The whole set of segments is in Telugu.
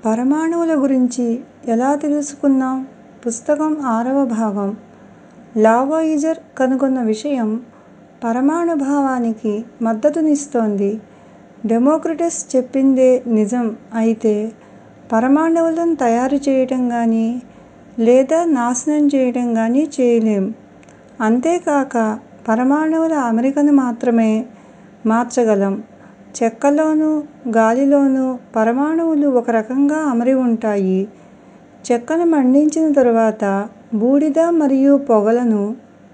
పరమాణువుల గురించి ఎలా తెలుసుకున్నాం పుస్తకం ఆరవ భాగం లావోయిజర్ కనుగొన్న విషయం పరమాణుభావానికి మద్దతునిస్తోంది డెమోక్రిటస్ చెప్పిందే నిజం అయితే పరమాణువులను తయారు చేయటం గానీ లేదా నాశనం చేయటం గానీ చేయలేం అంతేకాక పరమాణువుల అమరికను మాత్రమే మార్చగలం చెక్కలోనూ గాలిలోనూ పరమాణువులు ఒక రకంగా అమరి ఉంటాయి చెక్కను మండించిన తరువాత బూడిద మరియు పొగలను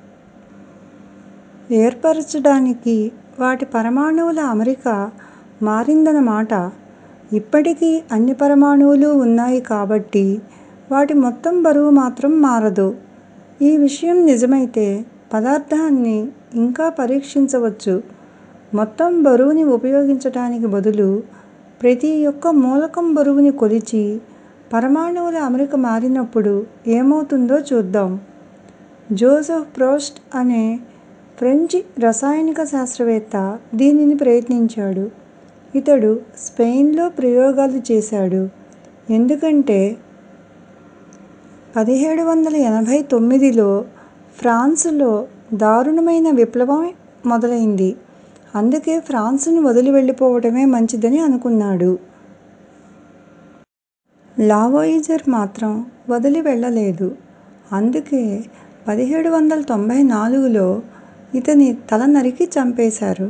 ఏర్పరచడానికి వాటి పరమాణువుల అమరిక మారిందన్నమాట ఇప్పటికీ అన్ని పరమాణువులూ ఉన్నాయి కాబట్టి వాటి మొత్తం బరువు మాత్రం మారదు ఈ విషయం నిజమైతే పదార్థాన్ని ఇంకా పరీక్షించవచ్చు మొత్తం బరువుని ఉపయోగించటానికి బదులు ప్రతి ఒక్క మూలకం బరువుని కొలిచి పరమాణువుల అమరిక మారినప్పుడు ఏమవుతుందో చూద్దాం జోసెఫ్ ప్రౌస్ట్ అనే ఫ్రెంచి రసాయనిక శాస్త్రవేత్త దీనిని ప్రయత్నించాడు ఇతడు స్పెయిన్ లో ప్రయోగాలు చేశాడు ఎందుకంటే పదిహేడు వందల ఎనభై తొమ్మిదిలో ఫ్రాన్సులో దారుణమైన విప్లవం మొదలైంది అందుకే ఫ్రాన్సును వదిలి వెళ్ళిపోవటమే మంచిదని అనుకున్నాడు లావోయిజర్ మాత్రం వదిలి వెళ్ళలేదు అందుకే పదిహేడు వందల తొంభై నాలుగులో ఇతని తల నరికి చంపేశారు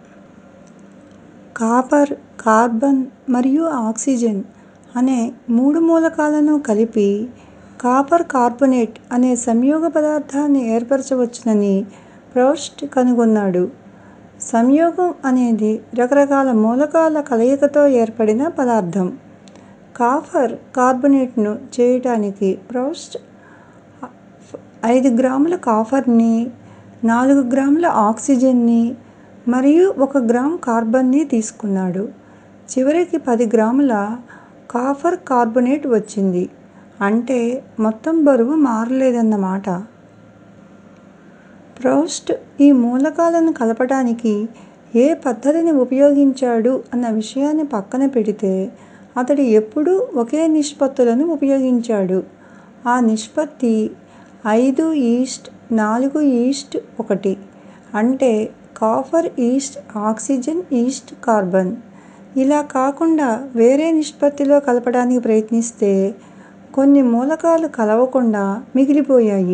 కాపర్ కార్బన్ మరియు ఆక్సిజన్ అనే మూడు మూలకాలను కలిపి కాపర్ కార్బొనేట్ అనే సంయోగ పదార్థాన్ని ఏర్పరచవచ్చునని ప్రౌస్ట్ కనుగొన్నాడు సంయోగం అనేది రకరకాల మూలకాల కలయికతో ఏర్పడిన పదార్థం కాపర్ కార్బొనేట్ను చేయటానికి ప్రౌస్ట్ ఐదు గ్రాముల కాపర్ ని నాలుగు గ్రాముల ఆక్సిజన్ ని మరియు ఒక గ్రాము కార్బన్ ని తీసుకున్నాడు చివరికి పది గ్రాముల కాపర్ కార్బొనేట్ వచ్చింది అంటే మొత్తం బరువు మారలేదన్నమాట ప్రౌస్ట్ ఈ మూలకాలను కలపటానికి ఏ పద్ధతిని ఉపయోగించాడు అన్న విషయాన్ని పక్కన పెడితే అతడు ఎప్పుడూ ఒకే నిష్పత్తులను ఉపయోగించాడు ఆ నిష్పత్తి ఐదు ఈస్ట్ నాలుగు ఈస్ట్ ఒకటి అంటే కాపర్ ఈస్ట్ ఆక్సిజన్ ఈస్ట్ కార్బన్ ఇలా కాకుండా వేరే నిష్పత్తిలో కలపడానికి ప్రయత్నిస్తే కొన్ని మూలకాలు కలవకుండా మిగిలిపోయాయి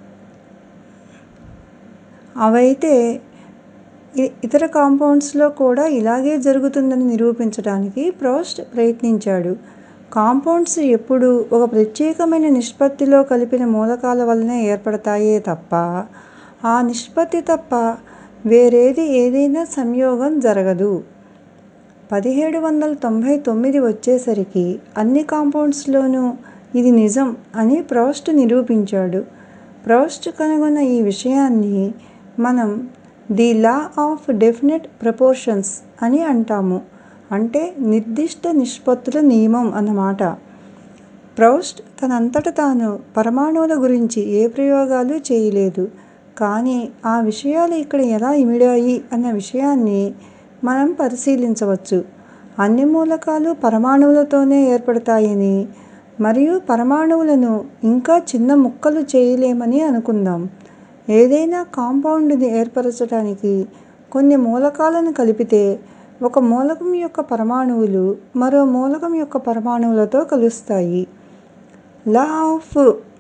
అవైతే ఇతర కాంపౌండ్స్ లో కూడా ఇలాగే జరుగుతుందని నిరూపించటానికి ప్రౌస్ట్ ప్రయత్నించాడు కాంపౌండ్స్ ఎప్పుడూ ఒక ప్రత్యేకమైన నిష్పత్తిలో కలిపిన మూలకాల వల్లనే ఏర్పడతాయే తప్ప ఆ నిష్పత్తి తప్ప వేరేది ఏదైనా సంయోగం జరగదు పదిహేడు వందల తొంభై తొమ్మిది వచ్చేసరికి అన్ని కాంపౌండ్స్ లోనూ ఇది నిజం అని ప్రౌస్ట్ నిరూపించాడు ప్రౌస్ట్ కనుగొన్న ఈ విషయాన్ని మనం the law of definite proportions అని అంటాము అంటే నిర్దిష్ట నిష్పత్తుల నియమం అన్నమాట ప్రౌస్ట్ తనంతట తాను పరమాణువుల గురించి ఏ ప్రయోగాలూ చేయలేదు కానీ ఆ విషయాలు ఇక్కడ ఎలా ఇమిడాయి అన్న విషయాన్ని మనం పరిశీలించవచ్చు అన్ని మూలకాలు పరమాణువులతోనే ఏర్పడతాయని మరియు పరమాణువులను ఇంకా చిన్న ముక్కలు చేయలేమని అనుకుందాం ఏదైనా కాంపౌండ్ ని ఏర్పరచటానికి కొన్ని మూలకాలను కలిపితే ఒక మూలకం యొక్క పరమాణువులు మరో మూలకం యొక్క పరమాణువులతో కలుస్తాయి లా ఆఫ్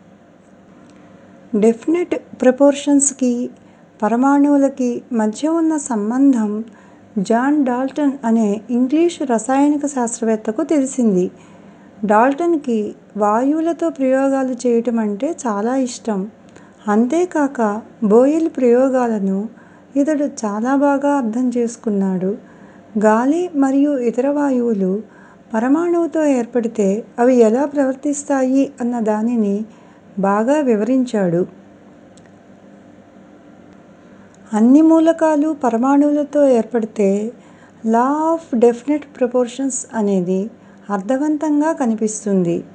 డెఫినెట్ ప్రపోర్షన్స్ కి పరమాణువులకి మధ్య ఉన్న సంబంధం జాన్ డాల్టన్ అనే ఇంగ్లీషు రసాయనిక శాస్త్రవేత్తకు తెలిసింది డాల్టన్ కి వాయువులతో ప్రయోగాలు చేయటం అంటే చాలా ఇష్టం అంతేకాక బోయెల్ ప్రయోగాలను ఇతడు చాలా బాగా అర్థం చేసుకున్నాడు గాలి మరియు ఇతర వాయువులు పరమాణువుతో ఏర్పడితే అవి ఎలా ప్రవర్తిస్తాయి అన్న దానిని బాగా వివరించాడు అన్ని మూలకాలు పరమాణువులతో ఏర్పడితే లా ఆఫ్ డెఫినెట్ ప్రపోర్షన్స్ అనేది అర్థవంతంగా కనిపిస్తుంది